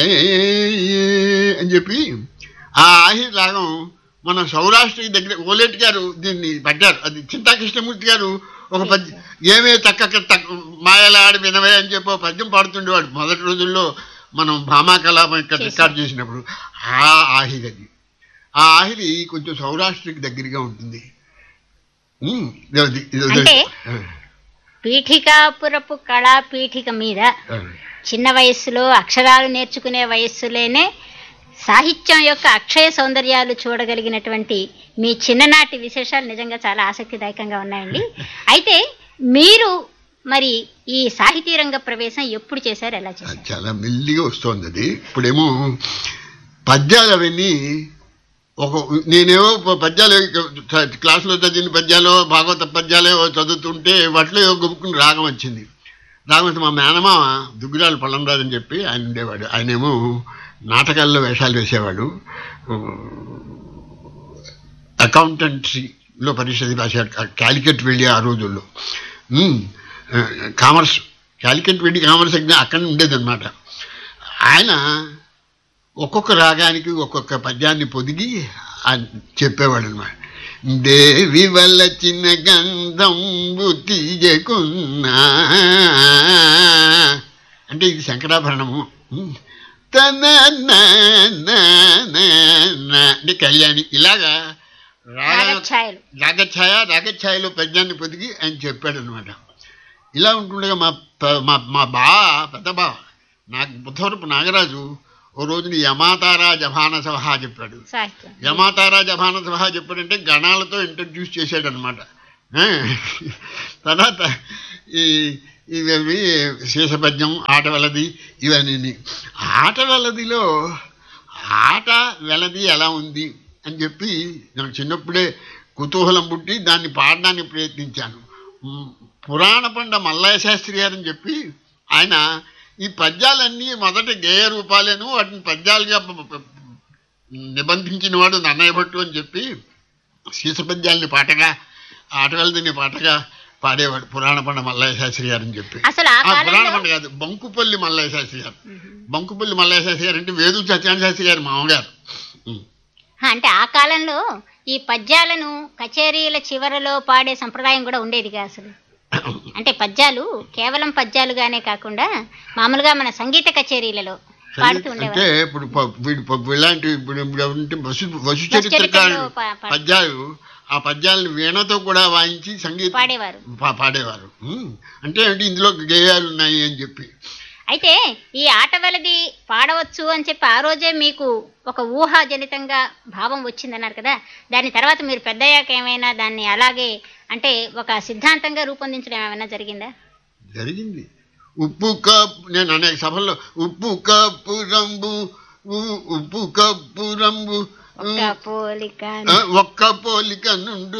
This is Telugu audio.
అని చెప్పి ఆ ఆహిర్ రాగం మన సౌరాష్ట్రకి దగ్గర ఓలేటి గారు దీన్ని పడ్డారు అది చింతాకృష్ణమూర్తి గారు ఒక పద్యం ఏమే తక్క తక్క మాయలాడి వినవే అని చెప్పి ఒక పద్యం పాడుతుండేవాడు మొదటి రోజుల్లో మనం భామా కలాపం ఇక్కడ రికార్డ్ చేసినప్పుడు ఆ ఆహిర్ అది ఆ ఆహిరి కొంచెం సౌరాష్ట్రకి దగ్గరగా ఉంటుంది ఉమ్, ఇది- ఇది- ఇది- అంటే? పీఠికాపురపు కళా పీఠిక మీద చిన్న వయస్సులో అక్షరాలు నేర్చుకునే వయస్సులోనే సాహిత్యం యొక్క అక్షయ సౌందర్యాలు చూడగలిగినటువంటి మీ చిన్ననాటి విశేషాలు నిజంగా చాలా ఆసక్తిదాయకంగా ఉన్నాయండి అయితే మీరు మరి ఈ సాహితీ రంగ ప్రవేశం ఎప్పుడు చేశారు ఎలా చేశారు అది చాలా మెల్లిగా వస్తోంది అది ఇప్పుడేమో పద్యాలు అవన్నీ ఒక నేనేవో ప- పద్యాలు చ- క్లాసులో చదివిన పద్యాలు భాగవత పద్యాలు చదువుతుంటే వాటిలో ఏవో గొప్పకుని రాగం వచ్చింది రాగం వచ్చి మా మేనమామ దుగ్గురాలు పళ్ళంరాజు అని చెప్పి ఆయన ఉండేవాడు ఆయనేమో నాటకాల్లో వేషాలు వేసేవాడు అకౌంటెన్సీలో పరీక్ష రాశాడు క్యాలికట్ వెళ్ళి ఆ రోజుల్లో ఉమ్, ఆ, కామర్స్ క్యాలికట్ వెళ్ళి కామర్స్ ఎగ్జామ్ అక్కడ ఉండేదన్నమాట ఆయన ఒక్కొక్క రాగానికి ఒక్కొక్క పద్యాన్ని పొదిగి ఆయన చెప్పేవాడు అనమాట దేవి వల్ల చిన్న గంధంబు తీయకున్నా అంటే ఇది శంకరాభరణము ఉమ్. తన నా నా నా నా అంటే కళ్యాణి ఇలాగా రాగ రాగఛాయలు రాగఛాయ రాగఛాయలో పద్యాన్ని పొదిగి ఆయన చెప్పాడు అనమాట ఇలా ఉంటుండగా మా ప- మా మా బా పెద్ద బా నాకు బుద్ధవరపు నాగరాజు ఓ రోజున యమాతారా జభాన సభ చెప్పాడు సాహిత్యం యమాతారా జభాన సభ చెప్పాడంటే గణాలతో ఇంట్రడ్యూస్ చేశాడు అనమాట తర్వాత ఈ ఇవి శేషపద్యం ఆట వెలది ఇవన్నీ ఆట వెలదిలో ఆట వెలది ఎలా ఉంది అని చెప్పి నాకు చిన్నప్పుడే కుతూహలం పుట్టి దాన్ని పాడడానికి ప్రయత్నించాను మ్, పురాణ పండ మల్లయ్య శాస్త్రి గారని చెప్పి ఆయన ఈ పద్యాలన్నీ మొదట గేయ రూపాలేను వాటిని పద్యాలుగా ప- ప- నిబంధించిన వాడు నన్నయ్య భట్టు అని చెప్పి శీసపద్యాల్ని పాటగా ఆటగాళ్ళని పాటగా పాడేవాడు పురాణ పండ మల్లయ్య శాస్త్రి గారు అని చెప్పి అసలు ఆ ఆ, పురాణ కాలంలో పండ కాదు బంకుపల్లి మల్లయ్య శాస్త్రి గారు బంకుపల్లి మల్లయ్య శాస్త్రి గారు అంటే వేదు సత్యాన శాస్త్రి గారు మామగారు ఉం. అంటే ఆ కాలంలో ఈ పద్యాలను కచేరీల చివరలో పాడే సంప్రదాయం కూడా ఉండేదిగా అసలు అంటే పద్యాలు కేవలం పద్యాలుగానే కాకుండా మామూలుగా మన సంగీత కచేరీలలో పాడుతూ అంటే ఉండేవారు ఇప్పుడు ప- వీడు ప- ఇలాంటి ఇప్పుడు ఇప్పుడు ఉంటే వసు వసు వసు చరిత్రకారుడు చరిత్రలో ప- ప- పద్యాలు ఆ పద్యాలను వీణతో కూడా వాయించి సంగీత పాడేవారు పా- పాడేవారు ఉం. అంటే ఏంటి ఇందులో గేయాలు ఉన్నాయి అని చెప్పి అయితే ఈ ఆట వలది పాడవచ్చు అని చెప్పి ఆ రోజే మీకు ఒక ఊహాజనితంగా భావం వచ్చిందన్నారు కదా దాని తర్వాత మీరు పెద్దయ్యాక ఏమైనా దాన్ని అలాగే అంటే ఒక సిద్ధాంతంగా రూపొందించడం ఏమైనా జరిగిందా జరిగింది ఉప్పు కప్పు నేను అనేక సభల్లో ఉప్పు కప్పు రంబు ఉ- ఉప్పు కప్పు రంబు ఒక పోలిక ఆ, ఒక్క పోలిక నుండు